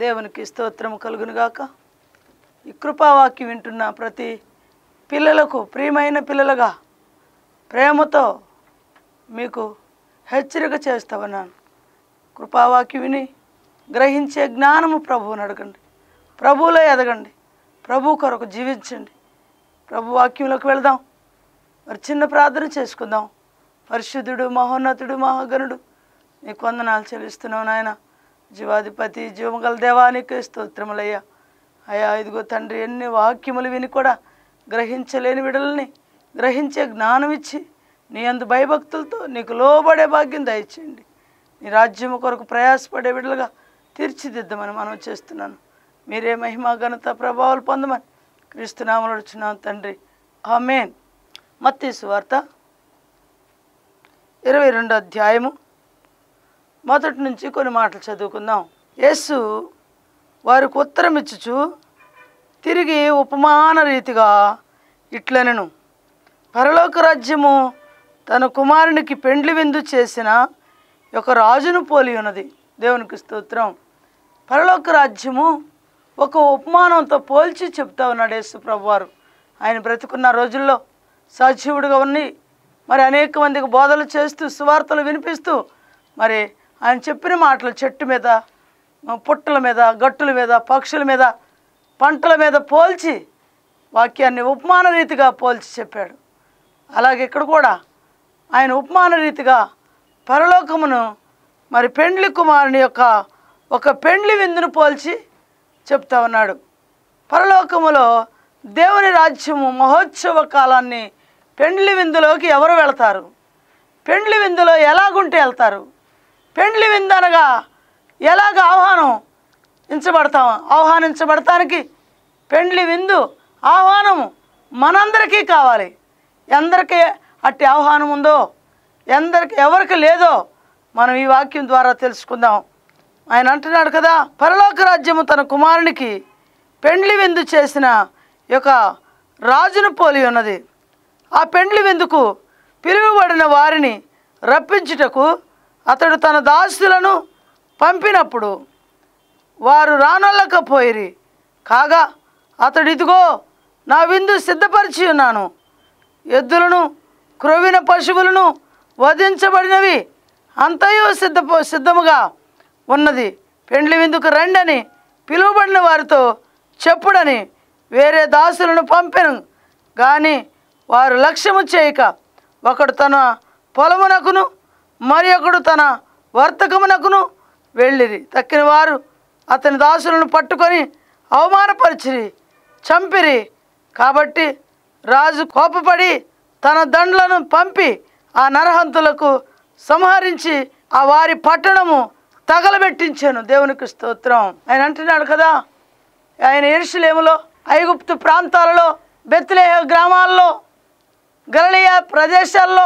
దేవునికి స్తోత్రము కలుగునుగాక ఈ కృపావాక్యం వింటున్న ప్రతి పిల్లలకు ప్రియమైన పిల్లలుగా ప్రేమతో మీకు హెచ్చరిక చేస్తా ఉన్నాను కృపావాక్యం విని గ్రహించే జ్ఞానము ప్రభువుని అడగండి ప్రభువులో ఎదగండి ప్రభు కొరకు జీవించండి ప్రభు వాక్యంలోకి వెళదాం మరి చిన్న ప్రార్థన చేసుకుందాం పరిశుద్ధుడు మహోన్నతుడు మహాగణుడు నీకు వందనాలు చెల్లిస్తున్నావు నాయన జీవాధిపతి జీవగల దేవానికి స్తోత్రములయ్యా అయ్యా ఇదిగో తండ్రి ఎన్ని వాక్యములు విని కూడా గ్రహించలేని విడలని గ్రహించే జ్ఞానం ఇచ్చి నీ అందు భయభక్తులతో నీకు లోబడే భాగ్యం దయచేయండి నీ రాజ్యము కొరకు ప్రయాసపడే విడలుగా తీర్చిదిద్దమని మనం చేస్తున్నాను మీరే మహిమ ఘనత ప్రభావాలు పొందమని క్రీస్తునామలు వచ్చినాం తండ్రి ఆమెన్ మత్తీ సువార్త ఇరవై రెండు అధ్యాయము మొదటి నుంచి కొన్ని మాటలు చదువుకుందాం యేసు వారికి ఉత్తరం ఇచ్చుచు తిరిగి ఉపమాన రీతిగా ఇట్లనెను పరలోక రాజ్యము తన కుమారునికి పెండ్లి విందు చేసిన ఒక రాజును పోలి ఉన్నది దేవునికి స్తోత్రం పరలోక రాజ్యము ఒక ఉపమానంతో పోల్చి చెప్తా ఉన్నాడు యేసు ప్రభువారు ఆయన బ్రతుకున్న రోజుల్లో సజీవుడిగా ఉన్ని మరి అనేక మందికి బోధలు చేస్తూ సువార్తలు వినిపిస్తూ మరి ఆయన చెప్పిన మాటలు చెట్టు మీద పుట్టల మీద గట్టుల మీద పక్షుల మీద పంటల మీద పోల్చి వాక్యాన్ని ఉపమాన రీతిగా పోల్చి చెప్పాడు అలాగే ఇక్కడ కూడా ఆయన ఉపమాన రీతిగా పరలోకమును మరి పెండ్లి కుమారుని యొక్క ఒక పెండ్లి విందును పోల్చి చెప్తా ఉన్నాడు పరలోకములో దేవుని రాజ్యము మహోత్సవ కాలాన్ని పెండ్లి విందులోకి ఎవరు వెళతారు పెండ్లి విందులో ఎలాగుంటే వెళ్తారు పెండ్లి విందు అనగా ఎలాగ ఆహ్వానం ఇంచబడతాం ఆహ్వానించబడటానికి పెండ్లి విందు ఆహ్వానము మనందరికీ కావాలి ఎందరికి అట్టి ఆహ్వానం ఉందో ఎందరికి ఎవరికి లేదో మనం ఈ వాక్యం ద్వారా తెలుసుకుందాం ఆయన అంటున్నాడు కదా పరలోక రాజ్యము తన కుమారునికి పెండ్లి విందు చేసిన ఈ యొక్క రాజును పోలి ఉన్నది ఆ పెండ్లి విందుకు పిలువబడిన వారిని రప్పించుటకు అతడు తన దాసులను పంపినప్పుడు వారు రానొల్లకపోయిరి కాగా అతడు ఇదిగో నా విందు సిద్ధపరిచి ఉన్నాను ఎద్దులను క్రొవిన పశువులను వధించబడినవి అంతయు సిద్ధ సిద్ధముగా ఉన్నది పెండ్లి విందుకు రండని పిలువబడిన వారితో చెప్పుడని వేరే దాసులను పంపెను కానీ వారు లక్ష్యము చేయక ఒకడు తన పొలమునకును మరి ఒకడు తన వర్తకమునకును వెళ్ళిరి తక్కిన వారు అతని దాసులను పట్టుకొని అవమానపరిచిరి చంపిరి కాబట్టి రాజు కోపపడి తన దండ్లను పంపి ఆ నరహంతులకు సంహరించి ఆ వారి పట్టణము తగలబెట్టించాను దేవునికి స్తోత్రం ఆయన అంటున్నాడు కదా ఆయన ఎరుసలేములో ఐగుప్తు ప్రాంతాలలో బెత్లేహ గ్రామాల్లో గలలియా ప్రదేశాల్లో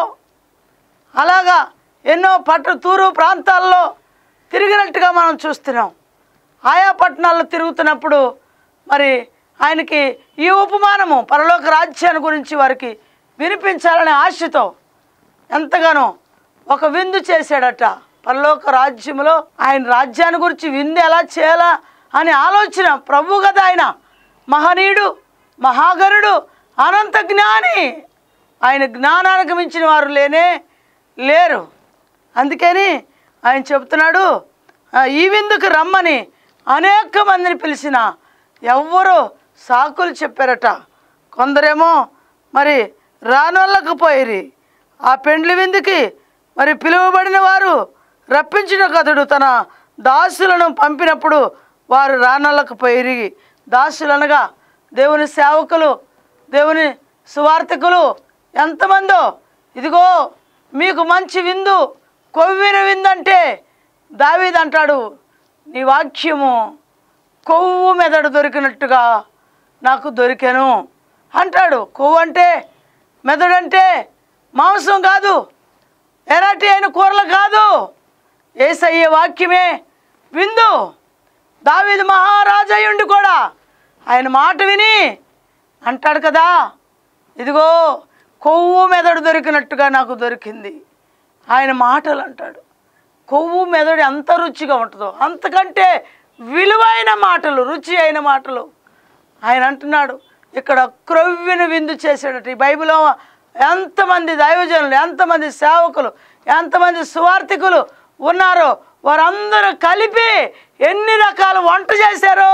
అలాగా ఎన్నో పట్ట తూరు ప్రాంతాల్లో తిరిగినట్టుగా మనం చూస్తున్నాం ఆయా పట్టణాల్లో తిరుగుతున్నప్పుడు మరి ఆయనకి ఈ ఉపమానము పరలోక రాజ్యాన్ని గురించి వారికి వినిపించాలనే ఆశతో ఎంతగానో ఒక విందు చేశాడట పరలోక రాజ్యములో ఆయన రాజ్యాన్ని గురించి విందు ఎలా చేయాలా అనే ఆలోచన ప్రభు కదా ఆయన మహనీయుడు మహాగరుడు అనంత జ్ఞాని ఆయన జ్ఞానానికి మించిన వారు లేనే లేరు అందుకని ఆయన చెబుతున్నాడు "ఆ, ఈ విందుకు రమ్మని అనేక మందిని పిలిచిన ఎవ్వరూ సాకులు చెప్పారట కొందరేమో మరి రానొల్లకపోయిరి ఆ పెండ్లి విందుకి మరి పిలువబడిన వారు రప్పించిన అతడు తన దాసులను పంపినప్పుడు వారు రానొల్లకపోయిరి దాసులు అనగా దేవుని సేవకులు దేవుని సువార్థకులు ఎంతమందో ఇదిగో మీకు మంచి విందు కొవ్విన విందు అంటే దావీద్ అంటాడు నీ వాక్యము కొవ్వు మెదడు దొరికినట్టుగా నాకు దొరికాను అంటాడు కొవ్వు అంటే మెదడు అంటే మాంసం కాదు ఎరాటి అయిన కూరలు కాదు ఏసయ్యే వాక్యమే విందు దావీదు మహారాజయ్యుండి కూడా ఆయన మాట విని అంటాడు కదా ఇదిగో కొవ్వు మెదడు దొరికినట్టుగా నాకు దొరికింది ఆయన మాటలు అంటాడు కొవ్వు మెదడు ఎంత రుచిగా ఉంటుందో అంతకంటే విలువైన మాటలు రుచి అయిన మాటలు ఆయన అంటున్నాడు ఇక్కడ క్రొవ్విన విందు చేసేటట్టు ఈ బైబిల్లో ఎంతమంది దైవజనులు ఎంతమంది సేవకులు ఎంతమంది సువార్థికులు ఉన్నారో వారందరూ కలిపి ఎన్ని రకాల వంట చేశారో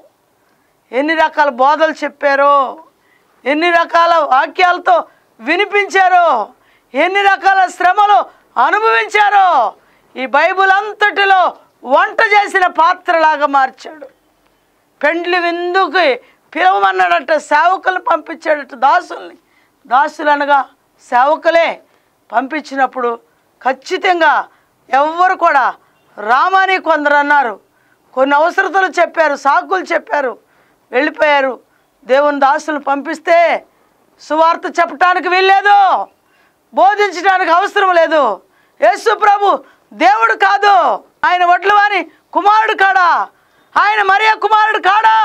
ఎన్ని రకాల బోధలు చెప్పారో ఎన్ని రకాల వాక్యాలతో వినిపించారో ఎన్ని రకాల శ్రమలు అనుభవించారో ఈ బైబిల్ అంతటిలో వంట చేసిన పాత్రలాగా మార్చాడు పెండ్లి విందుకి పిలవమన్నాడట సేవకులు పంపించాడట దాసుల్ని దాసులు అనగా సేవకులే పంపించినప్పుడు ఖచ్చితంగా ఎవ్వరు కూడా రామని కొందరు అన్నారు కొన్ని అవసరతలు చెప్పారు సాకులు చెప్పారు వెళ్ళిపోయారు దేవుని దాసులు పంపిస్తే సువార్త చెప్పటానికి వీల్లేదు బోధించడానికి అవసరం లేదు యేసు ప్రభు దేవుడు కాదు ఆయన వడ్ల వారి కుమారుడు కాడా ఆయన మరియ కుమారుడు కాడా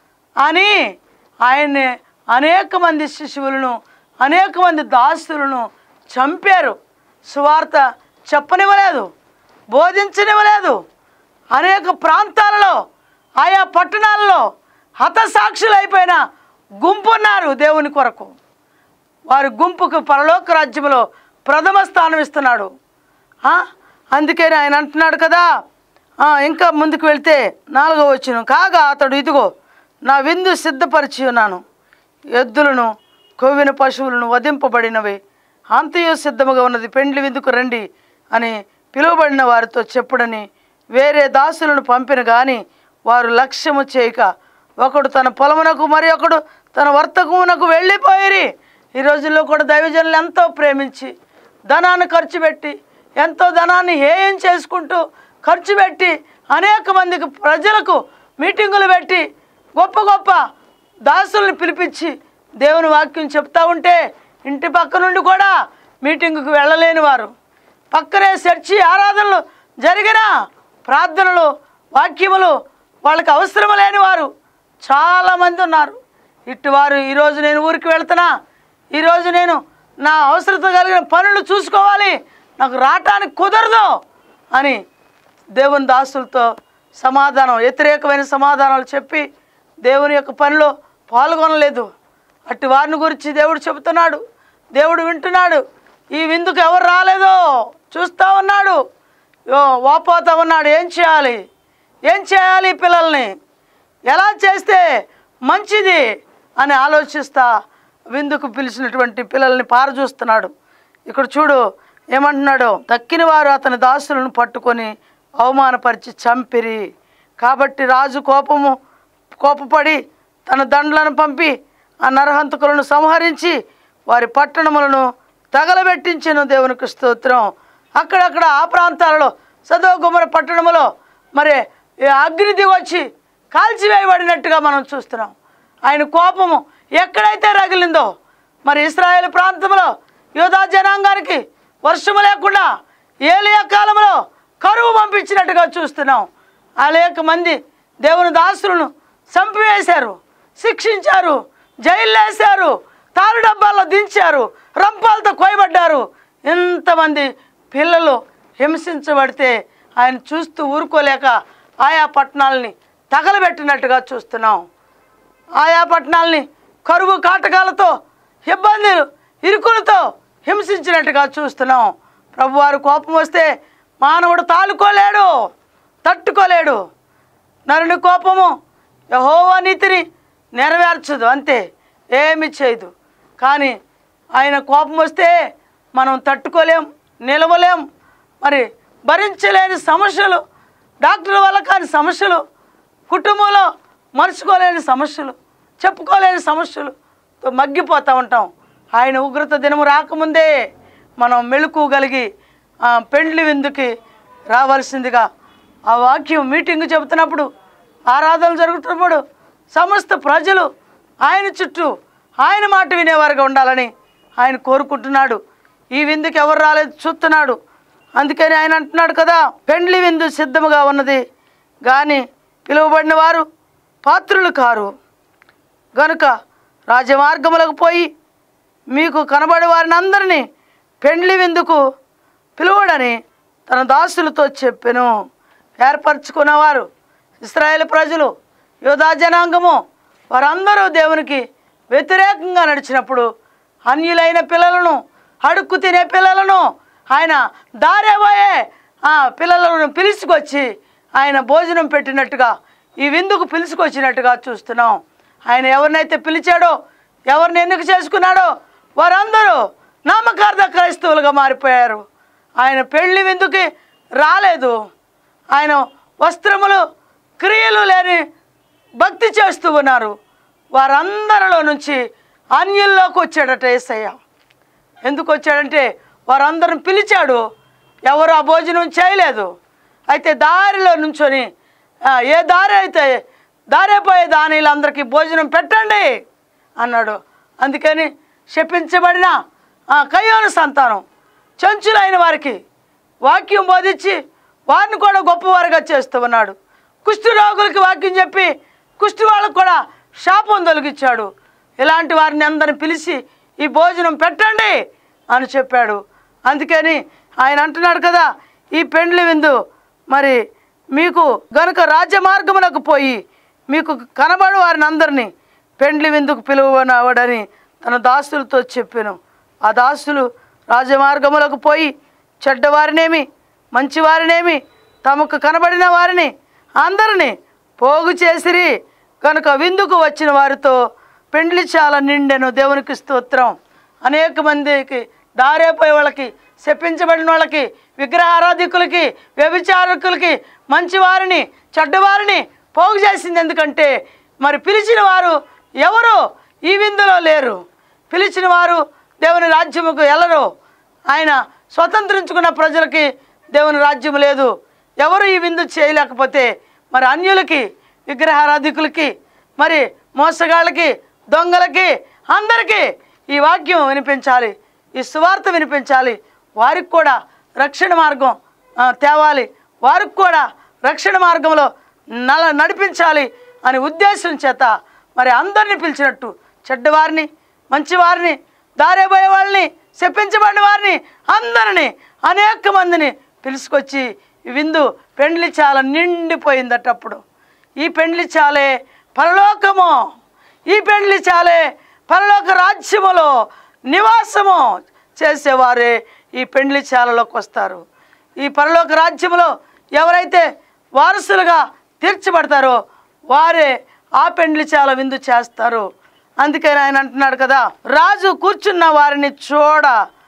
అని ఆయన్ని అనేక మంది శిశువులను అనేక మంది దాసులను చంపారు సువార్త చెప్పనివ్వలేదు బోధించనివ్వలేదు అనేక ప్రాంతాలలో ఆయా పట్టణాలలో హతసాక్షులు అయిపోయిన గుంపున్నారు దేవుని కొరకు వారి గుంపుకు పరలోక రాజ్యంలో ప్రథమ స్థానం ఇస్తున్నాడు ఆ? అందుకని ఆయన అంటున్నాడు కదా ఆ, ఇంకా ముందుకు వెళ్తే నాలుగో వచ్చిన కాగా అతడు ఇదిగో నా విందు సిద్ధపరిచి ఉన్నాను ఎద్దులను కొవ్విన పశువులను వధింపబడినవి అంతయు సిద్ధముగా ఉన్నది పెండ్లి విందుకు రండి అని పిలువబడిన వారితో చెప్పుడని వేరే దాసులను పంపిన గాని వారు లక్ష్యము చేయక ఒకడు తన పొలమునకు మరి ఒకడు తన వర్తకమునకు వెళ్ళిపోయిరి ఈ రోజుల్లో కూడా దైవజనులు ఎంతో ప్రేమించి ధనాన్ని ఖర్చు పెట్టి ఎంతో ధనాన్ని హేయం చేసుకుంటూ ఖర్చు పెట్టి అనేక మందికి ప్రజలకు మీటింగులు పెట్టి గొప్ప గొప్ప దాసుల్ని పిలిపించి దేవుని వాక్యం చెప్తా ఉంటే ఇంటి పక్క నుండి కూడా మీటింగుకు వెళ్ళలేని వారు పక్కనే చర్చి ఆరాధనలు జరిగిన ప్రార్థనలు వాక్యములు వాళ్ళకి అవసరం లేని వారు చాలామంది ఉన్నారు ఇటువారు ఈరోజు నేను ఊరికి వెళ్తున్నా ఈరోజు నేను నా అవసరత కలిగిన పనులు చూసుకోవాలి నాకు రావటానికి కుదరదు అని దేవుని దాసులతో సమాధానం వ్యతిరేకమైన సమాధానాలు చెప్పి దేవుని యొక్క పనిలో పాల్గొనలేదు అట్టి వారిని గురించి దేవుడు చెబుతున్నాడు దేవుడు వింటున్నాడు ఈ విందుకు ఎవరు రాలేదో చూస్తూ ఉన్నాడు యో, వాపోతా ఉన్నాడు ఏం చేయాలి ఏం చేయాలి ఈ పిల్లల్ని ఎలా చేస్తే మంచిది అని ఆలోచిస్తా విందుకు పిలిచినటువంటి పిల్లల్ని పారచూస్తున్నాడు ఇక్కడ చూడు ఏమంటున్నాడు తక్కిన వారు అతని దాసులను పట్టుకొని అవమానపరిచి చంపిరి కాబట్టి రాజు కోపము కోపపడి తన దండ్లను పంపి ఆ నరహంతకులను సంహరించి వారి పట్టణములను తగలబెట్టించెను దేవునికి స్తోత్రం అక్కడక్కడ ఆ ప్రాంతాలలో సదో గుమ్మర పట్టణములో మరి ఈ అగ్ని దిగొచ్చి కాల్చివేయబడినట్టుగా మనం చూస్తున్నాం ఆయన కోపము ఎక్కడైతే రగిలిందో మరి ఇస్రాయేల్ ప్రాంతంలో యోధా జనాంగానికి వర్షము లేకుండా ఏలియా కాలంలో కరువు పంపించినట్టుగా చూస్తున్నాం అనేక మంది దేవుని దాసులను చంపివేశారు శిక్షించారు జైలు వేశారు తారు డబ్బాల్లో దించారు రంపాలతో కోయబడ్డారు ఎంతమంది పిల్లలు హింసించబడితే ఆయన చూస్తూ ఊరుకోలేక ఆయా పట్టణాలని తగలబెట్టినట్టుగా చూస్తున్నాం ఆయా పట్టణాలని కరువు కాటకాలతో ఇబ్బందులు ఇరుకులతో హింసించినట్టుగా చూస్తున్నాం ప్రభువారు కోపం వస్తే మానవుడు తాలుకోలేడు తట్టుకోలేడు నరుని కోపము యహోవా నీతిని నెరవేర్చదు అంతే ఏమి చేయదు కానీ ఆయన కోపం వస్తే మనం తట్టుకోలేం నిలవలేం మరి భరించలేని సమస్యలు డాక్టర్ వల్ల కాని సమస్యలు కుటుంబంలో మర్చుకోలేని సమస్యలు చెప్పుకోలేని సమస్యలు మగ్గిపోతూ ఉంటాం ఆయన ఉగ్రత దినము రాకముందే మనం మెళుకోగలిగి ఆ, పెండ్లి విందుకి రావాల్సిందిగా ఆ వాక్యం మీటింగ్ చెబుతున్నప్పుడు ఆరాధన జరుగుతున్నప్పుడు సమస్త ప్రజలు ఆయన చుట్టూ ఆయన మాట వినేవారుగా ఉండాలని ఆయన కోరుకుంటున్నాడు ఈ విందుకి ఎవరు రాలేదు చూస్తున్నాడు అందుకని ఆయన అంటున్నాడు కదా పెండ్లి విందు సిద్ధముగా ఉన్నది కానీ పిలువబడిన వారు పాత్రులు కారు గనుక రాజమార్గములకు పోయి మీకు కనబడే వారిని అందరినీ పెండ్లి విందుకు పిలువడని తన దాసులతో చెప్పెను ఏర్పరచుకున్నవారు ఇస్రాయేల్ ప్రజలు యోధా జనాంగము వారందరూ దేవునికి వ్యతిరేకంగా నడిచినప్పుడు అన్యులైన పిల్లలను అడుక్కు తినే పిల్లలను ఆయన దారేపోయే ఆ పిల్లలను పిలుచుకొచ్చి ఆయన భోజనం పెట్టినట్టుగా ఈ విందుకు పిలుచుకొచ్చినట్టుగా చూస్తున్నాం ఆయన ఎవరినైతే పిలిచాడో ఎవరిని ఎన్నిక చేసుకున్నాడో వారందరూ నామకార్థ క్రైస్తవులుగా మారిపోయారు ఆయన పెళ్లి విందుకి రాలేదు ఆయన వస్త్రములు క్రియలు లేని భక్తి చేస్తూ ఉన్నారు వారందరిలో నుంచి అన్యుల్లోకి వచ్చాడట ఏసయ్య ఎందుకు వచ్చాడంటే వారందరం పిలిచాడు ఎవరు ఆ భోజనం చేయలేదు అయితే దారిలో నుంచొని "ఆ, ఏ దారి అయితే దారైపోయే దానిలందరికీ భోజనం పెట్టండి అన్నాడు అందుకని శపించబడిన ఆ కయ్యోను సంతానం చెంచులైన వారికి వాక్యం బోధించి వారిని కూడా గొప్పవారుగా చేస్తూ ఉన్నాడు కుష్టి రోగులకి వాక్యం చెప్పి కుష్టి వాళ్ళకు కూడా శాపం తొలగించాడు ఇలాంటి వారిని అందరిని పిలిచి ఈ భోజనం పెట్టండి అని చెప్పాడు అందుకని ఆయన అంటున్నాడు కదా ఈ పెండ్లి విందు మరి మీకు గనుక రాజ్య మార్గమునకు పోయి మీకు కనబడు వారిని అందరినీ పెండ్లి విందుకు పిలువనవడని తన దాసులతో చెప్పాను ఆ దాసులు రాజమార్గములకు పోయి చెడ్డవారినేమి మంచివారినేమి తమకు కనబడిన వారిని అందరినీ పోగు చేసిరి కనుక విందుకు వచ్చిన వారితో పెండ్లి చాలా నిండెను దేవునికి స్తోత్రం అనేక మందికి దారేపోయే వాళ్ళకి శపించబడిన వాళ్ళకి విగ్రహారాధికులకి వ్యభిచారకులకి మంచివారిని చెడ్డవారిని పోగు చేసింది ఎందుకంటే మరి పిలిచిన వారు ఎవరు ఈ విందులో లేరు పిలిచిన వారు దేవుని రాజ్యముకు వెళ్ళరు ఆయన స్వతంత్రించుకున్న ప్రజలకి దేవుని రాజ్యం లేదు ఎవరు ఈ విందు చేయలేకపోతే మరి అన్యులకి విగ్రహారాధికులకి మరి మోసగాళ్ళకి దొంగలకి అందరికీ ఈ వాక్యం వినిపించాలి ఈ సువార్త వినిపించాలి వారికి కూడా రక్షణ మార్గం ఆ, తేవాలి వారికి కూడా రక్షణ మార్గంలో నల నడిపించాలి అనే ఉద్దేశం చేత మరి అందరిని పిలిచినట్టు చెడ్డవారిని మంచివారిని దారేపోయే వాళ్ళని చెప్పించబడిన వారిని అందరిని అనేక మందిని పిలుచుకొచ్చి ఈ విందు పెండ్లి చాలా నిండిపోయిందటప్పుడు ఈ పెండ్లి చాలే పరలోకము ఈ పెండ్లి చాలే పరలోక రాజ్యములో నివాసము చేసేవారే ఈ పెండ్లి చాలలోకి వస్తారు ఈ పరలోక రాజ్యములో ఎవరైతే వారసులుగా తీర్చబడతారో వారే ఆ పెండ్లి చాలా విందు చేస్తారు అందుకని ఆయన అంటున్నాడు కదా రాజు కూర్చున్న వారిని చూడ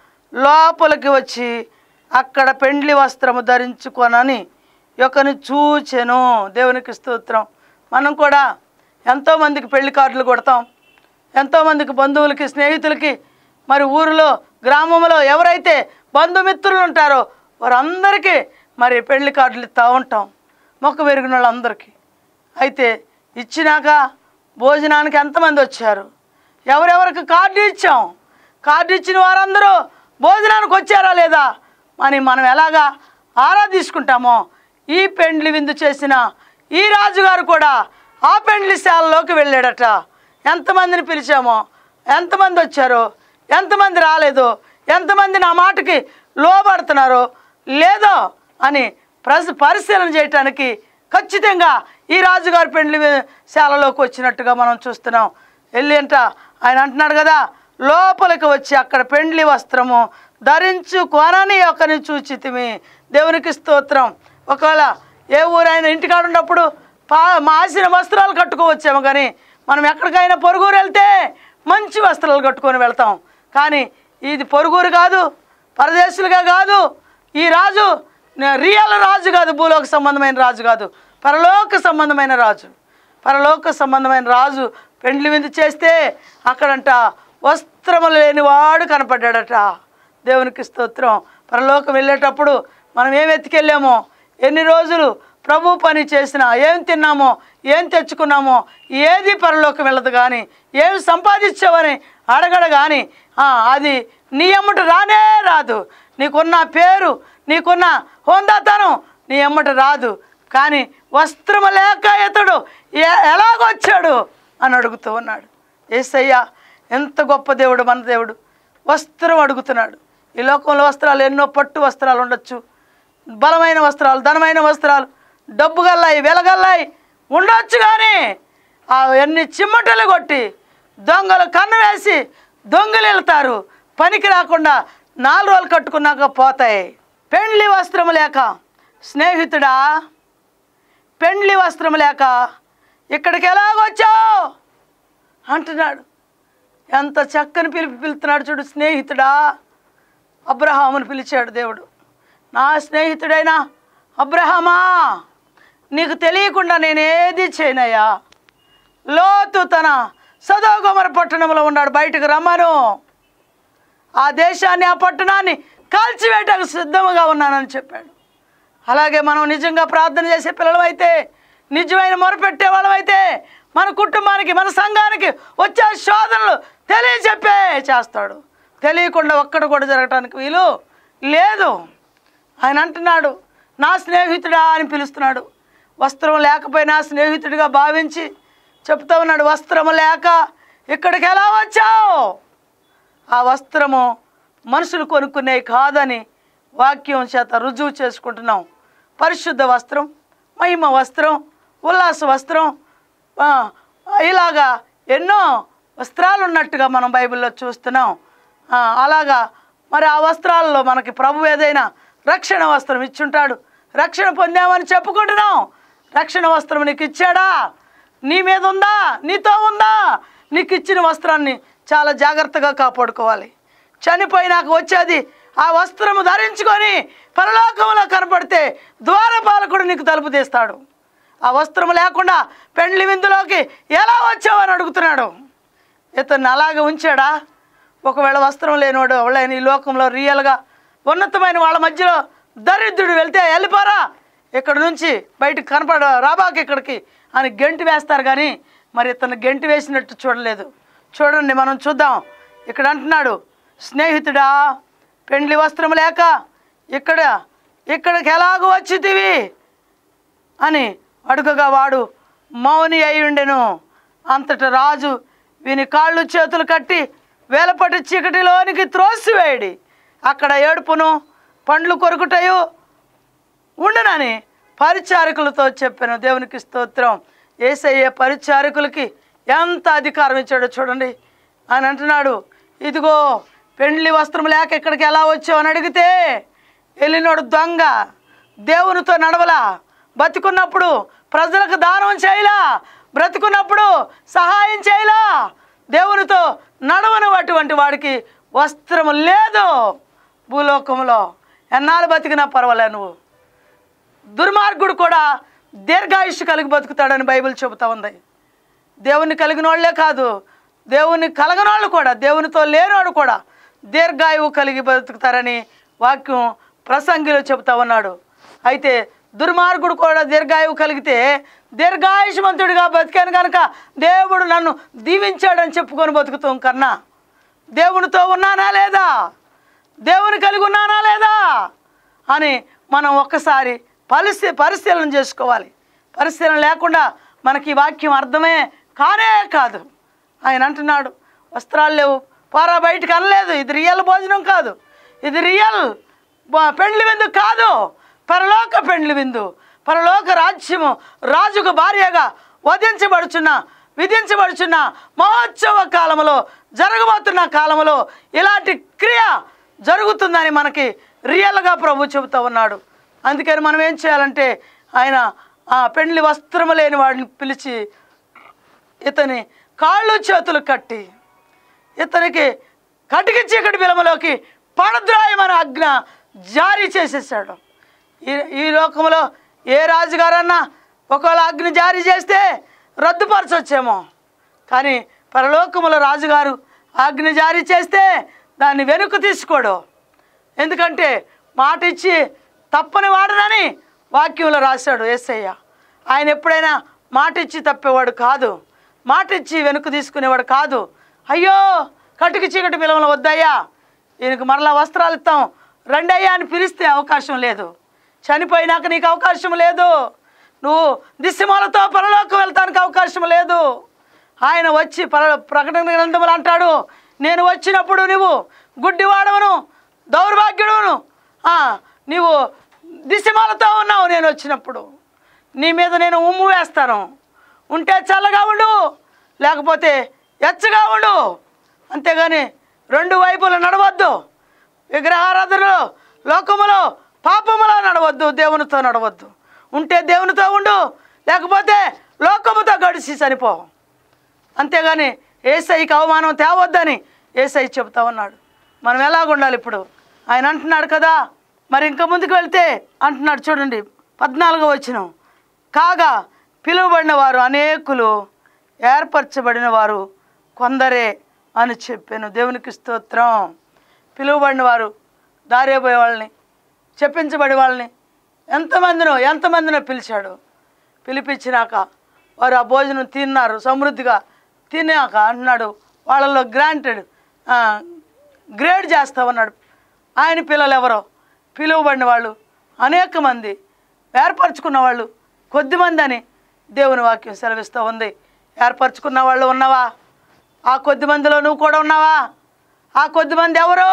లోపలికి వచ్చి అక్కడ పెండ్లి వస్త్రము ధరించుకొనని యొక్కని చూచెను దేవునికి స్తోత్రం మనం కూడా ఎంతోమందికి పెళ్లి కార్డులు కొడతాం ఎంతోమందికి బంధువులకి స్నేహితులకి మరి ఊరిలో గ్రామంలో ఎవరైతే బంధుమిత్రులు ఉంటారో వారందరికీ మరి పెళ్లి కార్డులు ఇస్తూ ఉంటాం మొక్క పెరిగిన వాళ్ళందరికీ అయితే ఇచ్చినాక భోజనానికి ఎంతమంది వచ్చారు ఎవరెవరికి కార్డు ఇచ్చాం కార్డు ఇచ్చిన వారందరూ భోజనానికి వచ్చారా లేదా అని మనం ఎలాగా ఆరా తీసుకుంటామో ఈ పెండ్లి విందు చేసిన ఈ రాజుగారు కూడా ఆ పెండ్లి శాలలోకి వెళ్ళాడట ఎంతమందిని పిలిచామో ఎంతమంది వచ్చారో ఎంతమంది రాలేదో ఎంతమంది నా మాటకి లోబడుతున్నారో లేదో అని ప్రజ పరిశీలన చేయటానికి ఖచ్చితంగా ఈ రాజుగారి పెండ్లి శాలలోకి వచ్చినట్టుగా మనం చూస్తున్నాం వెళ్ళి అంట ఆయన అంటున్నాడు కదా లోపలికి వచ్చి అక్కడ పెండ్లి వస్త్రము ధరించుకొనని ఒకరిని చూచితిమి దేవునికి స్తోత్రం ఒకవేళ ఏ ఊరైనా ఇంటికాడ ఉన్నప్పుడు పా మాసిన వస్త్రాలు కట్టుకోవచ్చేమో కానీ మనం ఎక్కడికైనా పొరుగురు వెళ్తే మంచి వస్త్రాలు కట్టుకొని వెళ్తాం కానీ ఇది పొరుగురు కాదు పరదేశులుగా కాదు ఈ రాజు న- రియల్ రాజు కాదు భూలోక సంబంధమైన రాజు కాదు పరలోక సంబంధమైన రాజు పరలోక సంబంధమైన రాజు పెండ్లి విందు చేస్తే అక్కడంట వస్త్రము లేనివాడు కనపడ్డాడట దేవునికి స్తోత్రం పరలోకం వెళ్ళేటప్పుడు మనం ఏం ఎత్తుకెళ్ళామో ఎన్ని రోజులు ప్రభు పని చేసినా ఏం తిన్నామో ఏం తెచ్చుకున్నామో ఏది పరలోకం వెళ్ళదు కానీ ఏం సంపాదించావని అడగడు కానీ ఆ, అది నీ ఎమ్మట రానే రాదు నీకున్న పేరు నీకున్న హోందాతనం నీ ఎమ్మట రాదు కానీ వస్త్రము లేక ఇతడు ఎ- ఎలాగొచ్చాడు అని అడుగుతూ ఉన్నాడు ఏసయ్య ఎంత గొప్ప దేవుడు మన దేవుడు వస్త్రం అడుగుతున్నాడు ఈ లోకంలో వస్త్రాలు ఎన్నో పట్టు వస్త్రాలు ఉండొచ్చు బలమైన వస్త్రాలు ధనమైన వస్త్రాలు డబ్బు గల్లాయి వెలగల్లాయి ఉండొచ్చు కానీ ఆ ఎన్ని చిమ్మటలు కొట్టి దొంగలు కన్ను వేసి దొంగలు వెళ్తారు పనికి రాకుండా నాలుగు రోజులు కట్టుకున్నాక పోతాయి పెండ్లి వస్త్రం లేక స్నేహితుడా పెండ్లి వస్త్రం లేక ఇక్కడికి ఎలాగొచ్చావు అంటున్నాడు ఎంత చక్కని పిలిపి పిలుతున్నాడు చూడు స్నేహితుడా అబ్రహామును పిలిచాడు దేవుడు నా స్నేహితుడైన అబ్రహమా నీకు తెలియకుండా నేనేది చేయనయ్యా లోతు తన సదోగమర పట్టణంలో ఉన్నాడు బయటకు రమ్మను ఆ దేశాన్ని ఆ పట్టణాన్ని కాల్చివేయటానికి సిద్ధంగా ఉన్నానని చెప్పాడు అలాగే మనం నిజంగా ప్రార్థన చేసే పిల్లలమైతే నిజమైన మొరపెట్టే వాళ్ళమైతే మన కుటుంబానికి మన సంఘానికి వచ్చే శోధనలు తెలియచెప్పే చేస్తాడు తెలియకుండా ఒక్కడు కూడా జరగటానికి వీలు లేదు ఆయన అంటున్నాడు నా స్నేహితుడా అని పిలుస్తున్నాడు వస్త్రం లేకపోయినా స్నేహితుడిగా భావించి చెప్తా ఉన్నాడు వస్త్రం లేక ఇక్కడికి ఎలా వచ్చావు ఆ వస్త్రము మనుషులు కొనుక్కునే కాదని వాక్యం చేత రుజువు చేసుకుంటున్నాం పరిశుద్ధ వస్త్రం మహిమ వస్త్రం ఉల్లాస వస్త్రం ఆ, ఇలాగా ఎన్నో వస్త్రాలు ఉన్నట్టుగా మనం బైబిల్లో చూస్తున్నాం ఆ, అలాగా మరి ఆ వస్త్రాలలో మనకి ప్రభు ఏదైనా రక్షణ వస్త్రం ఇచ్చుంటాడు రక్షణ పొందామని చెప్పుకుంటున్నాం రక్షణ వస్త్రం నీకు ఇచ్చాడా నీ మీద ఉందా నీతో ఉందా నీకు ఇచ్చిన వస్త్రాన్ని చాలా జాగ్రత్తగా కాపాడుకోవాలి చనిపోయినాక వచ్చేది ఆ వస్త్రము ధరించుకొని పరలోకంలో కనపడితే ద్వారపాలకుడు నీకు తలుపు తీస్తాడు ఆ వస్త్రం లేకుండా పెండ్లి విందులోకి ఎలా వచ్చావని అడుగుతున్నాడు ఇతన్ని అలాగే ఉంచాడా ఒకవేళ వస్త్రం లేనివాడు ఎవరైనా ఈ లోకంలో రియల్గా ఉన్నతమైన వాళ్ళ మధ్యలో దరిద్రుడు వెళ్తే వెళ్ళిపోరా ఇక్కడ నుంచి బయటకు కనపడ రాబాకి ఇక్కడికి అని గెంటి వేస్తారు కానీ మరి ఇతను గెంటి వేసినట్టు చూడలేదు చూడండి మనం చూద్దాం ఇక్కడ అంటున్నాడు స్నేహితుడా పెండ్లి వస్త్రం లేక ఇక్కడ ఇక్కడికి ఎలాగో వచ్చితివి అని అడుగగా వాడు మౌని అయి ఉండెను అంతట రాజు వీని కాళ్ళు చేతులు కట్టి వేలపటి చీకటిలోనికి త్రోసివేయడి అక్కడ ఏడుపును పండ్లు కొరుకుటయు ఉండనని పరిచారకులతో చెప్పాను దేవునికి స్తోత్రం ఏసయ్య పరిచారకులకి ఎంత అధికారం ఇచ్చాడో చూడండి అని అంటున్నాడు ఇదిగో పెండ్లి వస్త్రం లేక ఇక్కడికి ఎలా వచ్చావు అని అడిగితే వెళ్ళినోడు దొంగ దేవునితో నడవలా బతికున్నప్పుడు ప్రజలకు దానం చేయలా బ్రతుకున్నప్పుడు సహాయం చేయలా దేవునితో నడవని అటువంటి వాడికి వస్త్రం లేదు భూలోకంలో ఎన్నాళ్ళు బతికినా పర్వాలే నువ్వు దుర్మార్గుడు కూడా దీర్ఘాయుష్షు కలిగి బతుకుతాడని బైబిల్ చెబుతా ఉంది దేవుని కలిగిన వాళ్ళే కాదు దేవుని కలగని వాళ్ళు కూడా దేవునితో లేనివాడు కూడా దీర్ఘాయువు కలిగి బతుకుతారని వాక్యం ప్రసంగిలో చెబుతా ఉన్నాడు అయితే దుర్మార్గుడు కూడా దీర్ఘాయువు కలిగితే దీర్ఘాయుష్మంతుడిగా బతికాను కనుక దేవుడు నన్ను దీవించాడని చెప్పుకొని బతుకుతాం కన్నా దేవునితో ఉన్నానా లేదా దేవుని కలిగి ఉన్నానా లేదా అని మనం ఒక్కసారి పరిశీ పరిశీలన చేసుకోవాలి పరిశీలన లేకుండా మనకి ఈ వాక్యం అర్థమే కానే కాదు ఆయన అంటున్నాడు వస్త్రాలు లేవు పోరా బయటకు అనలేదు ఇది రియల్ భోజనం కాదు ఇది రియల్ బ- పెండ్లి విందు కాదు పరలోక పెండ్లి విందు పరలోక రాజ్యము రాజుకు భార్యగా వధించబడుచున్న విధించబడుచున్న మహోత్సవ కాలములో జరగబోతున్న కాలములో ఇలాంటి క్రియ జరుగుతుందని మనకి రియల్గా ప్రభు చెబుతూ ఉన్నాడు అందుకని మనం ఏం చేయాలంటే ఆయన ఆ పెండ్లి వస్త్రము లేని వాడిని పిలిచి ఇతని కాళ్ళు చేతులు కట్టి ఇతనికి కటికి చీకటి బిలమలోకి పడద్రాయమని ఆజ్ఞ జారీ చేసేసాడు ఈ ఈ లోకంలో ఏ రాజుగారన్నా ఒకవేళ ఆజ్ఞ జారీ చేస్తే రద్దుపరచొచ్చేమో కానీ పరలోకముల రాజుగారు ఆజ్ఞ జారీ చేస్తే దాన్ని వెనుక తీసుకోడు ఎందుకంటే మాట ఇచ్చి తప్పని వాడనని వాక్యంలో రాశాడు యేసయ్య ఆయన ఎప్పుడైనా మాట ఇచ్చి తప్పేవాడు కాదు మాట ఇచ్చి వెనుక తీసుకునేవాడు కాదు అయ్యో కటికి చీకటి పిలవలు వద్దయ్యా ఈయనకు మరలా వస్త్రాలు ఇస్తాం రండయ్యా అని పిలిస్తే అవకాశం లేదు చనిపోయినాక నీకు అవకాశం లేదు నువ్వు దిశమలతో పరలోకం వెళ్తానికి అవకాశం లేదు ఆయన వచ్చి పర ప్రకటన గ్రంథములు అంటాడు నేను వచ్చినప్పుడు నువ్వు గుడ్డివాడవను దౌర్భాగ్యుడును ఆ, నీవు దిశమాలతో ఉన్నావు నేను వచ్చినప్పుడు నీ మీద నేను ఉమ్ము వేస్తాను ఉంటే చల్లగా ఉండు లేకపోతే ఎచ్చగా ఉండు అంతేగాని రెండు వైపులు నడవద్దు విగ్రహారాధనలో లోకములో పాపములో నడవద్దు దేవునితో నడవద్దు ఉంటే దేవునితో ఉండు లేకపోతే లోకముతో గడిచి చనిపో అంతేగాని ఏసైకి అవమానం తేవద్దని ఏసై చెబుతా ఉన్నాడు మనం ఎలాగ ఉండాలి ఇప్పుడు ఆయన అంటున్నాడు కదా మరి ఇంకా ముందుకు వెళ్తే అంటున్నాడు చూడండి పద్నాలుగో వచ్చిన కాగా పిలువబడిన వారు అనేకులు ఏర్పరచబడిన వారు కొందరే అని చెప్పాను దేవునికి స్తోత్రం పిలువబడిన వారు దారేపోయే వాళ్ళని చెప్పించబడి వాళ్ళని ఎంతమందినో ఎంతమందినో పిలిచాడు పిలిపించినాక వారు ఆ భోజనం తిన్నారు సమృద్ధిగా తినాక అంటున్నాడు వాళ్ళలో గ్రాంటెడ్ గ్రేడ్ చేస్తా ఉన్నాడు ఆయన పిల్లలు ఎవరో పిలువబడిన వాళ్ళు అనేక మంది ఏర్పరచుకున్న వాళ్ళు కొద్దిమంది అని దేవుని వాక్యం సెలవిస్తూ ఉంది ఏర్పరచుకున్న వాళ్ళు ఉన్నావా ఆ కొద్ది మందిలో నువ్వు కూడా ఉన్నావా ఆ కొద్ది మంది ఎవరో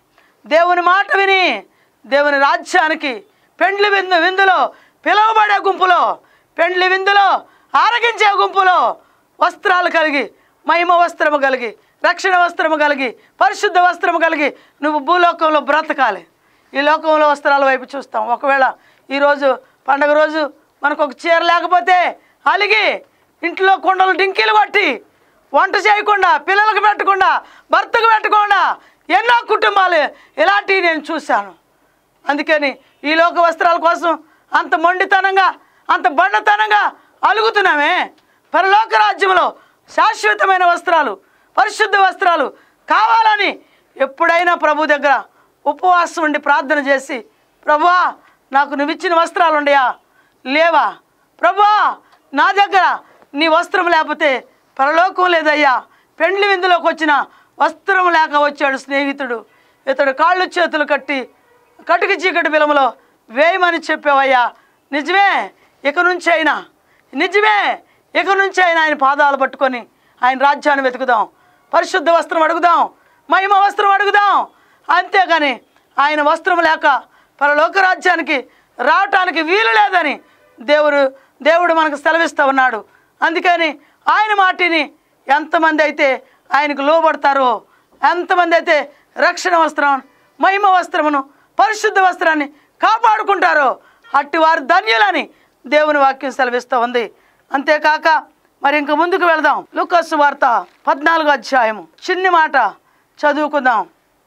దేవుని మాట విని దేవుని రాజ్యానికి పెండ్లి విందు విందులో పిలువబడే గుంపులో పెండ్లి విందులో ఆరగించే గుంపులో వస్త్రాలు కలిగి మహిమ వస్త్రము కలిగి రక్షణ వస్త్రము కలిగి పరిశుద్ధ వస్త్రము కలిగి నువ్వు భూలోకంలో బ్రతకాలి ఈ లోకంలో వస్త్రాల వైపు చూస్తాం ఒకవేళ ఈరోజు పండగ రోజు మనకు ఒక చీర లేకపోతే అలిగి ఇంట్లో కుండలు డింకీలు కొట్టి వంట చేయకుండా పిల్లలకు పెట్టకుండా భర్తకు పెట్టకుండా ఎన్నో కుటుంబాలు ఇలాంటివి నేను చూశాను అందుకని ఈ లోక వస్త్రాల కోసం అంత మొండితనంగా అంత బండతనంగా అలుగుతున్నామే పరలోక రాజ్యంలో శాశ్వతమైన వస్త్రాలు పరిశుద్ధ వస్త్రాలు కావాలని ఎప్పుడైనా ప్రభు దగ్గర ఉపవాసం ఉండి ప్రార్థన చేసి ప్రభువా నాకు నువ్వు ఇచ్చిన వస్త్రాలు ఉండయా లేవా ప్రభువా నా దగ్గర నీ వస్త్రం లేకపోతే పరలోకం లేదయ్యా పెండ్లి విందులోకి వచ్చిన వస్త్రం లేక వచ్చాడు స్నేహితుడు ఇతడు కాళ్ళు చేతులు కట్టి కటుకు చీకటి బిలములో వేయమని చెప్పావయ్యా నిజమే ఇక నుంచి అయినా నిజమే ఇక నుంచి అయినా ఆయన పాదాలు పట్టుకొని ఆయన రాజ్యాన్ని వెతుకుదాం పరిశుద్ధ వస్త్రం అడుగుదాం మహిమ వస్త్రం అడుగుదాం అంతేగాని ఆయన వస్త్రం లేక పరలోక రాజ్యానికి రావటానికి వీలు లేదని దేవుడు దేవుడు మనకు సెలవిస్తూ ఉన్నాడు అందుకని ఆయన మాటిని ఎంతమంది అయితే ఆయనకు లోబడతారో ఎంతమంది అయితే రక్షణ వస్త్రం మహిమ వస్త్రమును పరిశుద్ధ వస్త్రాన్ని కాపాడుకుంటారో అట్టి వారు ధన్యులని దేవుని వాక్యం సెలవిస్తూ ఉంది అంతేకాక మరి ఇంక ముందుకు వెళదాం లూకస్ వార్త పద్నాలుగో అధ్యాయము చిన్ని మాట చదువుకుందాం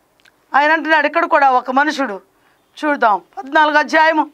ఆయన అంటున్నాడు ఇక్కడ కూడా ఒక మనుషుడు చూద్దాం పద్నాలుగు అధ్యాయము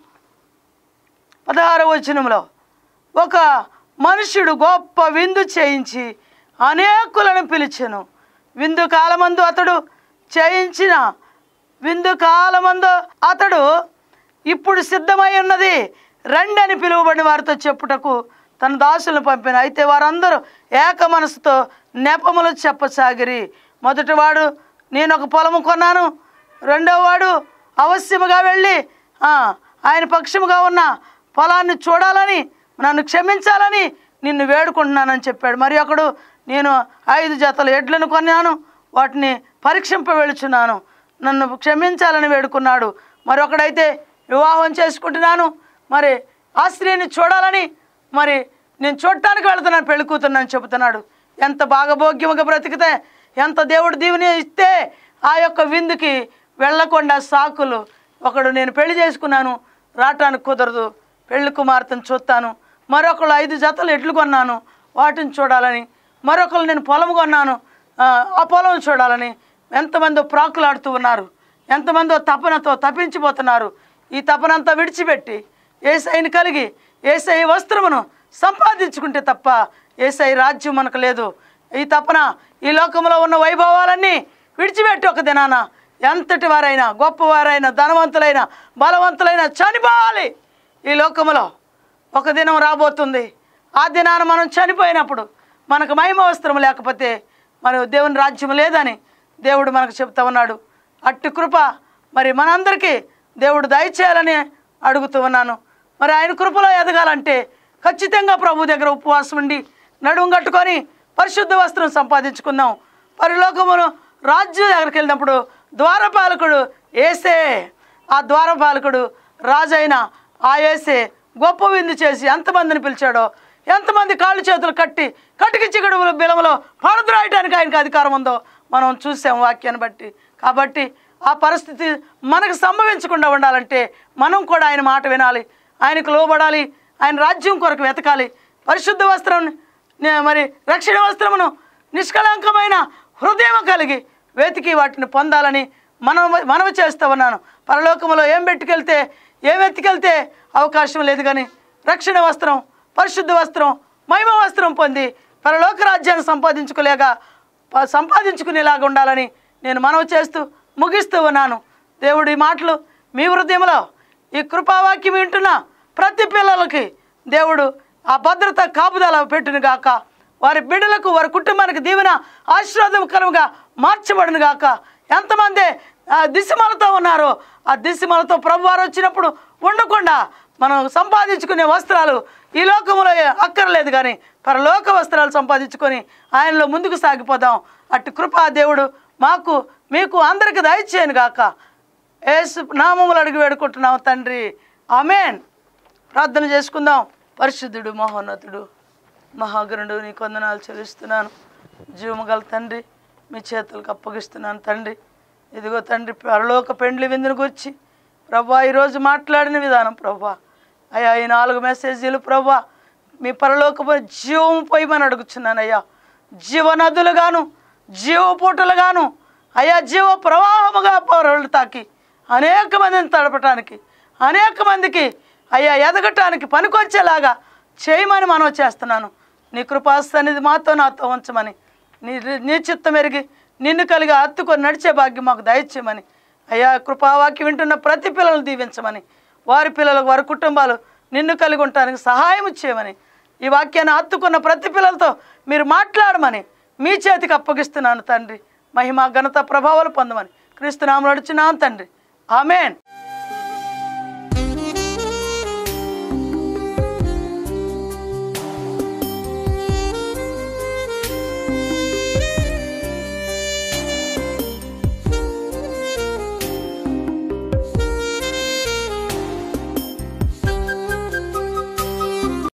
పదహారవ వచనంలో ఒక మనుష్యుడు గొప్ప విందు చేయించి అనేకులను పిలిచెను విందు కాలమందు అతడు చేయించిన విందు కాలమందు అతడు ఇప్పుడు సిద్ధమై ఉన్నది రండి అని పిలువబడిన వారితో చెప్పుటకు తన దాసులను పంపిన అయితే వారందరూ ఏక మనసుతో నెపములు చెప్పసాగిరి మొదటివాడు నేను ఒక పొలము కొన్నాను రెండవ వాడు అవశ్యముగా వెళ్ళి "ఆ, ఆయన పక్షముగా ఉన్న పొలాన్ని చూడాలని నన్ను క్షమించాలని నిన్ను వేడుకుంటున్నానని చెప్పాడు మరి ఒకడు నేను ఐదు జతల ఎడ్లను కొన్నాను వాటిని పరీక్షింప వెళుచున్నాను నన్ను క్షమించాలని వేడుకున్నాడు మరొకడైతే వివాహం చేసుకుంటున్నాను మరి ఆ స్త్రీని చూడాలని మరి నేను చూడటానికి వెళుతున్నాను పెళ్లి కూతున్నాను చెబుతున్నాడు ఎంత భాగభోగ్యముగా బ్రతికితే ఎంత దేవుడు దీవెని ఇస్తే ఆ యొక్క విందుకి వెళ్ళకుండా సాకులు ఒకడు నేను పెళ్లి చేసుకున్నాను రావటానికి కుదరదు పెళ్లి కుమార్తెను చూస్తాను మరొకళ్ళు ఐదు జతలు ఎడ్లు కొన్నాను వాటిని చూడాలని మరొకరు నేను పొలం కొన్నాను ఆ, ఆ పొలం చూడాలని ఎంతమందో ప్రాకులాడుతూ ఉన్నారు ఎంతమందో తపనతో తప్పించిపోతున్నారు ఈ తపనంతా విడిచిపెట్టి ఏసైని కలిగి ఏసై వస్త్రమును సంపాదించుకుంటే తప్ప ఏసై రాజ్యం మనకు లేదు ఈ తపన ఈ లోకంలో ఉన్న వైభవాలన్నీ విడిచిపెట్టి ఒక దినాన ఎంతటి వారైనా గొప్పవారైనా ధనవంతులైన బలవంతులైన చనిపోవాలి ఈ లోకములో ఒక దినం రాబోతుంది ఆ దినాన మనం చనిపోయినప్పుడు మనకు మహిమ వస్త్రం లేకపోతే మరి దేవుని రాజ్యం లేదని దేవుడు మనకు చెప్తా ఉన్నాడు అట్టి కృప మరి మనందరికీ దేవుడు దయచేయాలని అడుగుతూ ఉన్నాను మరి ఆయన కృపలో ఎదగాలంటే ఖచ్చితంగా ప్రభు దగ్గర ఉపవాసం ఉండి నడుము కట్టుకొని పరిశుద్ధ వస్త్రం సంపాదించుకుందాం పరిలోకమును రాజ్యం దగ్గరికి వెళ్ళినప్పుడు ద్వారపాలకుడు ఏసే ఆ ద్వారపాలకుడు రాజైన ఆ ఏసే గొప్ప విందు చేసి ఎంతమందిని పిలిచాడో ఎంతమంది కాళ్ళు చేతులు కట్టి కటికి చిగడుముల బిలములో పడద్రాయటానికి ఆయనకు అధికారం ఉందో మనం చూసాం వాక్యాన్ని బట్టి కాబట్టి ఆ పరిస్థితి మనకు సంభవించకుండా ఉండాలంటే మనం కూడా ఆయన మాట వినాలి ఆయనకు లోబడాలి ఆయన రాజ్యం కొరకు వెతకాలి పరిశుద్ధ వస్త్రం నే- మరి రక్షణ వస్త్రమును నిష్కళంకమైన హృదయం కలిగి వెతికి వాటిని పొందాలని మనం మనవి చేస్తూ ఉన్నాను పరలోకములో ఏం పెట్టుకెళ్తే ఏం ఎత్తుకెళ్తే అవకాశం లేదు కానీ రక్షణ వస్త్రం పరిశుద్ధ వస్త్రం మహిమ వస్త్రం పొంది పరలోక రాజ్యాన్ని సంపాదించుకోలేక ప- సంపాదించుకునేలాగా ఉండాలని నేను మనవి చేస్తూ ముగిస్తూ ఉన్నాను దేవుడి మాటలు మీ హృదయంలో ఈ కృపావాక్యం వింటున్న ప్రతి పిల్లలకి దేవుడు ఆ భద్రత కాపుదల పెట్టును గాక వారి బిడ్డలకు వారి కుటుంబానికి దీవెన ఆశీర్వాదకరంగా మార్చబడును గాక ఎంతమంది ఆ దిశమలతో ఉన్నారో ఆ దిశమలతో ప్రభువారు వచ్చినప్పుడు ఉండకుండా మనం సంపాదించుకునే వస్త్రాలు ఈ లోకంలో అక్కర్లేదు కానీ పరలోక వస్త్రాలు సంపాదించుకొని ఆయనలో ముందుకు సాగిపోదాం అట్టి కృపా దేవుడు మాకు మీకు అందరికి దయచేయను గాక ఏసు నామములు అడిగి వేడుకుంటున్నాం తండ్రి ఆమెన్ ప్రార్థన చేసుకుందాం పరిశుద్ధుడు మహోన్నతుడు మహాగరుడు నీ కొందనాలు చెల్లిస్తున్నాను జీవము గల తండ్రి మీ చేతులకు అప్పగిస్తున్నాను తండ్రి ఇదిగో తండ్రి పరలోక పెండ్లి విందును గురించి ప్రభా ఈరోజు మాట్లాడిన విధానం ప్రభా అయ్యా ఈ నాలుగు మెసేజీలు ప్రభా మీ పరలోకపు జీవం పోయమని అడుగుచున్నాను అయ్యా జీవనదులుగాను జీవపూటలుగాను అయ్యా జీవ ప్రవాహముగా పౌరులు తాకి అనేక మందిని తడపటానికి అనేక మందికి అయ్యా ఎదగటానికి పనికొచ్చేలాగా చేయమని మనం చేస్తున్నాను నీ కృపాసన్నిధి మాతో నాతో ఉంచమని నీ నీ చిత్తం ఎరిగి నిన్ను కలిగి హత్తుకొని నడిచే భాగ్యం మాకు దయచేయమని అయ్యా కృపావాక్యం వింటున్న ప్రతి పిల్లలను దీవించమని వారి పిల్లలకు వారి కుటుంబాలు నిన్ను కలిగి ఉండటానికి సహాయం చేయమని ఈ వాక్యాన్ని హత్తుకున్న ప్రతి పిల్లలతో మీరు మాట్లాడమని మీ చేతికి అప్పగిస్తున్నాను తండ్రి మహిమ ఘనత ప్రభావాలు పొందమని క్రీస్తునామలు నడుచున్నాను తండ్రి ఆమెన్